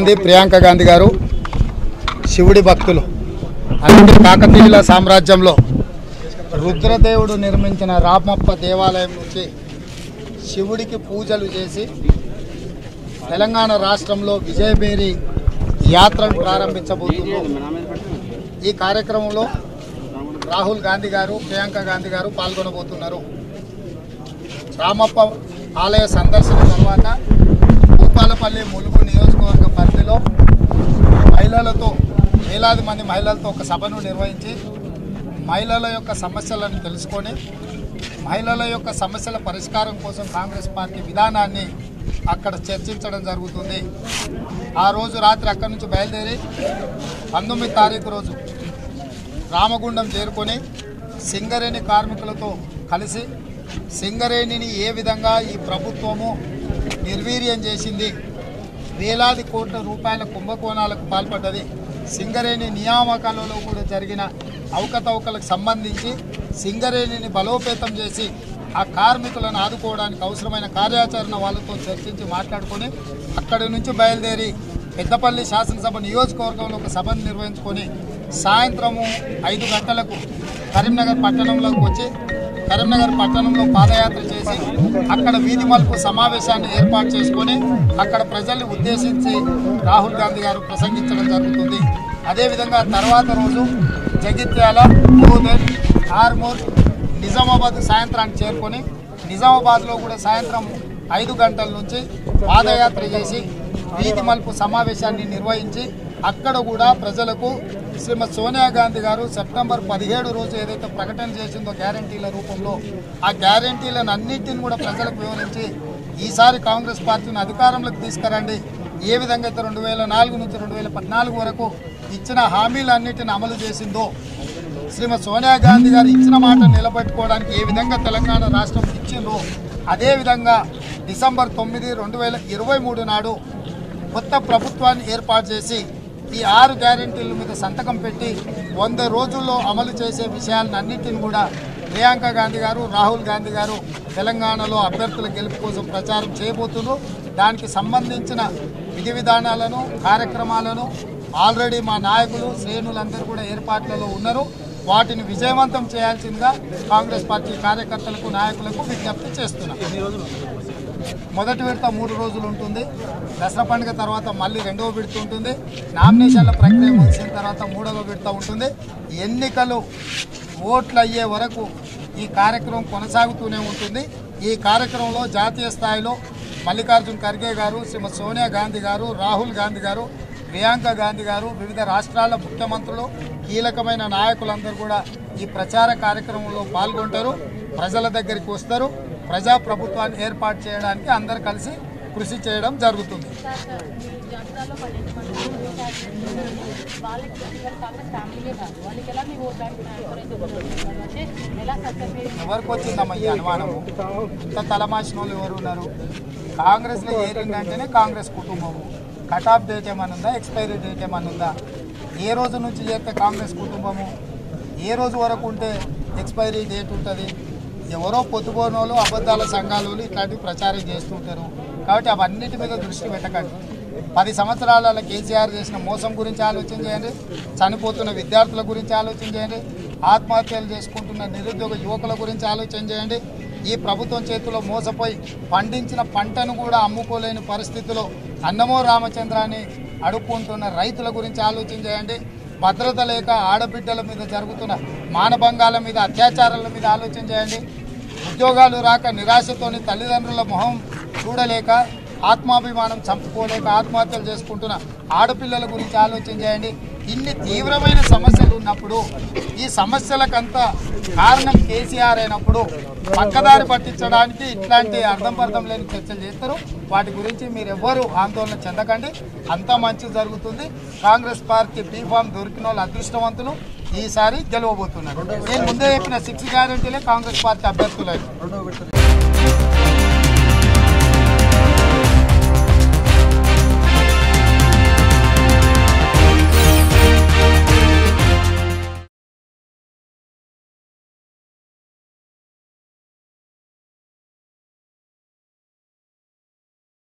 గాంధీ ప్రియాంక గాంధీ గారు శివుడి భక్తులు అలాంటి కాకతీయుల సామ్రాజ్యంలో రుద్రదేవుడు నిర్మించిన రామప్ప దేవాలయం నుంచి శివుడికి పూజలు చేసి తెలంగాణ రాష్ట్రంలో విజయబేరి యాత్రను ప్రారంభించబోతున్నారు ఈ కార్యక్రమంలో రాహుల్ గాంధీ గారు ప్రియాంక గాంధీ గారు పాల్గొనబోతున్నారు రామప్ప ఆలయ సందర్శన తర్వాత భూపాలపల్లి ములుగు నియోజకవర్గ పరిధిలో మహిళలతో వేలాది మంది మహిళలతో ఒక సభను నిర్వహించి మహిళల యొక్క సమస్యలను తెలుసుకొని మహిళల యొక్క సమస్యల పరిష్కారం కోసం కాంగ్రెస్ పార్టీ విధానాన్ని అక్కడ చర్చించడం జరుగుతుంది ఆ రోజు రాత్రి అక్కడి నుంచి బయలుదేరి పంతొమ్మిది తారీఖు రోజు రామగుండం చేరుకొని సింగరేణి కార్మికులతో కలిసి సింగరేణిని ఏ విధంగా ఈ ప్రభుత్వము నిర్వీర్యం చేసింది వేలాది కోట్ల రూపాయల కుంభకోణాలకు పాల్పడ్డది సింగరేణి నియామకాలలో కూడా జరిగిన అవకతవకలకు సంబంధించి సింగరేణిని బలోపేతం చేసి ఆ కార్మికులను ఆదుకోవడానికి అవసరమైన కార్యాచరణ వాళ్ళతో చర్చించి మాట్లాడుకొని అక్కడి నుంచి బయలుదేరి పెద్దపల్లి శాసనసభ నియోజకవర్గంలో ఒక సభను నిర్వహించుకొని సాయంత్రము ఐదు గంటలకు కరీంనగర్ పట్టణంలోకి వచ్చి కరీంనగర్ పట్టణంలో పాదయాత్ర చేసి అక్కడ వీధి మలుపు సమావేశాన్ని ఏర్పాటు చేసుకొని అక్కడ ప్రజల్ని ఉద్దేశించి రాహుల్ గాంధీ గారు ప్రసంగించడం జరుగుతుంది అదేవిధంగా తర్వాత రోజు జగిత్యాల భూదేవ్ ఆర్మూర్ నిజామాబాద్ సాయంత్రానికి చేరుకొని నిజామాబాద్లో కూడా సాయంత్రం ఐదు గంటల నుంచి పాదయాత్ర చేసి వీధి మలుపు సమావేశాన్ని నిర్వహించి అక్కడ కూడా ప్రజలకు శ్రీమతి సోనియా గాంధీ గారు సెప్టెంబర్ పదిహేడు రోజు ఏదైతే ప్రకటన చేసిందో గ్యారంటీల రూపంలో ఆ గ్యారంటీలను అన్నింటిని కూడా ప్రజలకు వివరించి ఈసారి కాంగ్రెస్ పార్టీని అధికారంలోకి తీసుకురండి ఏ విధంగా అయితే రెండు వేల నాలుగు నుంచి రెండు వేల పద్నాలుగు వరకు ఇచ్చిన హామీలన్నిటిని అమలు చేసిందో శ్రీమతి సోనియా గాంధీ గారు ఇచ్చిన మాట నిలబెట్టుకోవడానికి ఏ విధంగా తెలంగాణ రాష్ట్రం ఇచ్చిందో అదేవిధంగా డిసెంబర్ తొమ్మిది రెండు వేల ఇరవై మూడు నాడు కొత్త ప్రభుత్వాన్ని ఏర్పాటు చేసి ఈ ఆరు గ్యారెంటీల మీద సంతకం పెట్టి వంద రోజుల్లో అమలు చేసే విషయాలన్నింటిని కూడా ప్రియాంక గాంధీ గారు రాహుల్ గాంధీ గారు తెలంగాణలో అభ్యర్థుల గెలుపు కోసం ప్రచారం చేయబోతున్నారు దానికి సంబంధించిన విధి విధానాలను కార్యక్రమాలను ఆల్రెడీ మా నాయకులు శ్రేణులందరూ కూడా ఏర్పాట్లలో ఉన్నారు వాటిని విజయవంతం చేయాల్సిందిగా కాంగ్రెస్ పార్టీ కార్యకర్తలకు నాయకులకు విజ్ఞప్తి చేస్తున్నాం మొదటి విడత మూడు రోజులు ఉంటుంది దసరా పండుగ తర్వాత మళ్ళీ రెండవ విడత ఉంటుంది నామినేషన్ల ప్రక్రియ ముగిసిన తర్వాత మూడవ విడత ఉంటుంది ఎన్నికలు ఓట్లు అయ్యే వరకు ఈ కార్యక్రమం కొనసాగుతూనే ఉంటుంది ఈ కార్యక్రమంలో జాతీయ స్థాయిలో మల్లికార్జున్ ఖర్గే గారు శ్రీమతి సోనియా గాంధీ గారు రాహుల్ గాంధీ గారు ప్రియాంక గాంధీ గారు వివిధ రాష్ట్రాల ముఖ్యమంత్రులు కీలకమైన నాయకులందరూ కూడా ఈ ప్రచార కార్యక్రమంలో పాల్గొంటారు ప్రజల దగ్గరికి వస్తారు ప్రజా ప్రభుత్వాన్ని ఏర్పాటు చేయడానికి అందరు కలిసి కృషి చేయడం జరుగుతుంది జాబితాలో పన్నెండు మంది వాళ్ళకి కాంగ్రెస్ ఫ్యామిలీనే కాదు వాళ్ళకి ఎలా మీ ఓట్ బ్యాంక్ ఎవరైతే ఉన్నారో అంటే ఎలా సక్సెస్ ఎవరికి వచ్చిందమ్మా ఈ అనుమానము ఇంత తలమాసిన వాళ్ళు ఎవరు ఉన్నారు కాంగ్రెస్లో ఏరిందంటేనే కాంగ్రెస్ కుటుంబము కట్ ఆఫ్ డేట్ ఏమైనా ఉందా ఎక్స్పైరీ డేట్ ఏమైనా ఉందా ఏ రోజు నుంచి చేస్తే కాంగ్రెస్ కుటుంబము ఏ రోజు వరకు ఉంటే ఎక్స్పైరీ డేట్ ఉంటుంది ఎవరో పొద్దుపోనోళ్ళు అబద్ధాల సంఘాలు ఇట్లాంటివి ప్రచారం చేస్తుంటారు కాబట్టి అవన్నిటి మీద దృష్టి పెట్టకండి పది సంవత్సరాల కేసీఆర్ చేసిన మోసం గురించి ఆలోచన చేయండి చనిపోతున్న విద్యార్థుల గురించి ఆలోచన చేయండి ఆత్మహత్యలు చేసుకుంటున్న నిరుద్యోగ యువకుల గురించి ఆలోచన చేయండి ఈ ప్రభుత్వం చేతిలో మోసపోయి పండించిన పంటను కూడా అమ్ముకోలేని పరిస్థితిలో అన్నమో రామచంద్రాన్ని అడుక్కుంటున్న రైతుల గురించి ఆలోచన చేయండి భద్రత లేక ఆడబిడ్డల మీద జరుగుతున్న మానభంగాల మీద అత్యాచారాల మీద ఆలోచన చేయండి ఉద్యోగాలు రాక నిరాశతోని తల్లిదండ్రుల మొహం చూడలేక ఆత్మాభిమానం చంపుకోలేక ఆత్మహత్యలు చేసుకుంటున్న ఆడపిల్లల గురించి ఆలోచన చేయండి ఇన్ని తీవ్రమైన సమస్యలు ఉన్నప్పుడు ఈ సమస్యలకంతా కారణం కేసీఆర్ అయినప్పుడు పక్కదారి పట్టించడానికి ఇట్లాంటి అర్థం పర్థం లేని చర్చలు చేస్తారు వాటి గురించి మీరు ఎవ్వరూ ఆందోళన చెందకండి అంతా మంచి జరుగుతుంది కాంగ్రెస్ పార్టీ బీఫామ్ దొరికిన వాళ్ళు అదృష్టవంతులు ఈసారి గెలవబోతున్నారు నేను ముందే చెప్పిన సిక్స్ గ్యారంటీలే కాంగ్రెస్ పార్టీ అభ్యర్థులు